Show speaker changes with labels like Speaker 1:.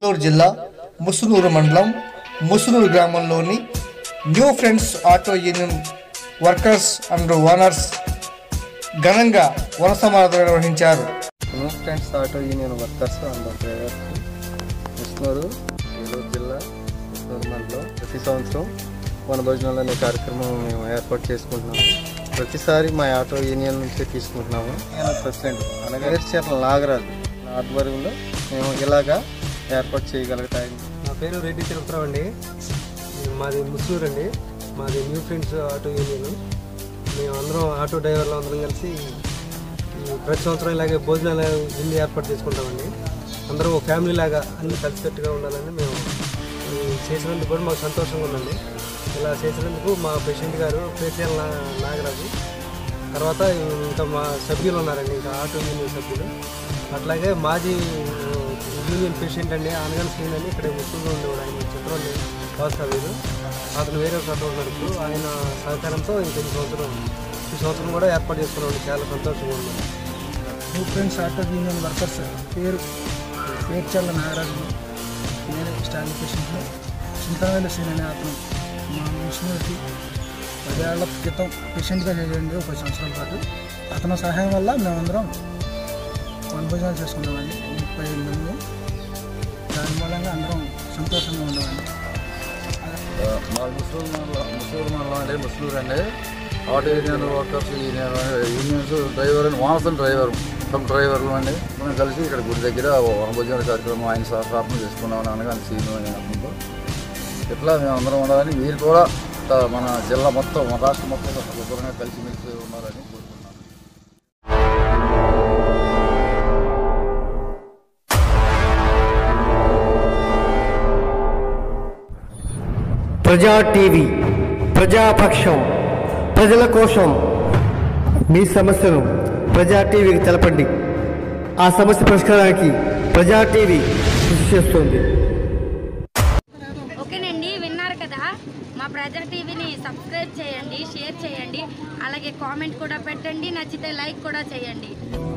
Speaker 1: నెల్లూరు జిల్లా ముసునూరు మండలం ముసునూరు గ్రామంలోని new friends auto union workers and owners ఘనంగా వన సమారాధన నిర్వహించారు
Speaker 2: new friends auto union workers and drivers Vishnuru Eluru జిల్లా విష్ణూరు మండలం ప్రతి సంవత్సరం వన భోజనాలు అనే కార్యక్రమం మేము ఏర్పాటు చేసుకుంటున్నాము ప్రతిసారి మా ఆటో యూనియన్ నుంచే తీసుకుంటున్నాము నేను ప్రెసిడెంట్ అనగా చీరల నాగరాజు నా ఆధ్వర్యంలో మేము ఇలాగా ఏర్పాటు చేయగలుగుతాయి
Speaker 3: నా పేరు రెడ్డి తిరుపతిరావు అండి మాది ముసూరు అండి మాది న్యూ ఫ్రెండ్స్ ఆటో యూనియన్ మేము అందరం ఆటో డ్రైవర్లు అందరం కలిసి ఈ ప్రతి సంవత్సరం ఇలాగే భోజనాలు ఇల్లు ఏర్పాటు చేసుకుంటామండి అందరం ఒక ఫ్యామిలీ లాగా అన్ని కలిసికట్టుగా ఉండాలని మేము ఈ చేసినందుకు కూడా మాకు సంతోషంగా ఉందండి ఇలా చేసినందుకు మా ప్రెసిడెంట్ గారు పేసిఎల్ నాగరాజు తర్వాత ఇంకా మా సభ్యులు ఉన్నారండి ఇంకా ఆటో యూనియన్ సభ్యులు అట్లాగే మాజీ యూనియన్ ప్రెసిడెంట్ అండి అనగన్ శ్రీన్ అని ఇక్కడ ముస్లింలో ఉండేవాడు ఆయన చిత్రం వాస్తవ్యుడు అతను వేరే చోట ఉన్నాడు ఇప్పుడు ఆయన సహకారంతో ఇంక ఈ సంవత్సరం ఈ సంవత్సరం కూడా ఏర్పాటు చేసుకున్నాడు చాలా సంతోషంగా ఉంది
Speaker 4: new friends auto union workers పేరు పేర్చల్ల నాగరాజు నేను స్టాండ్ పేషెంట్లో చింతనవేల శ్రీని అనే అతను మా మిషనరీకి పదేళ్ల క్రితం పేషెంట్గా చేయండి ఒక సంవత్సరాల పాటు అతని సహాయం వల్ల మేమందరం వనభోజనాలు చేసుకున్నామండి ముప్పై ఐదు మంది దాని మూలంగా అందరం సంతోషంగా ఉండమండి
Speaker 5: మా ముస్లిం మండలం ముస్లిం మండలం అంటే ముస్లిం అండి auto union workers union unions driver అని వానసన్ డ్రైవర్ సబ్ డ్రైవర్లు అండి మనం కలిసి ఇక్కడ గుడి దగ్గర వనభోజన కార్యక్రమం ఆయన సహకారం చేసుకున్నాం అనగా సీను అనే అతనితో ఇట్లా మేము అందరం ఉండాలని మీరు కూడా ఆ, మన జిల్లా మొత్తం మన రాష్ట్రం మొత్తం శుభ్రంగా కలిసిమెలిసి ఉండాలని కోరుకుంటున్నాను
Speaker 6: ప్రజా టీవీ ప్రజాపక్షం ప్రజల కోసం మీ సమస్యను ప్రజా టీవీకి తెలపండి ఆ సమస్య పరిష్కారానికి ప్రజా టీవీ కృషి చేస్తుంది
Speaker 7: ఓకేనండి విన్నారు కదా మా ప్రజా టీవీని సబ్స్క్రైబ్ చేయండి షేర్ చేయండి అలాగే కామెంట్ కూడా పెట్టండి నచ్చితే లైక్ కూడా చేయండి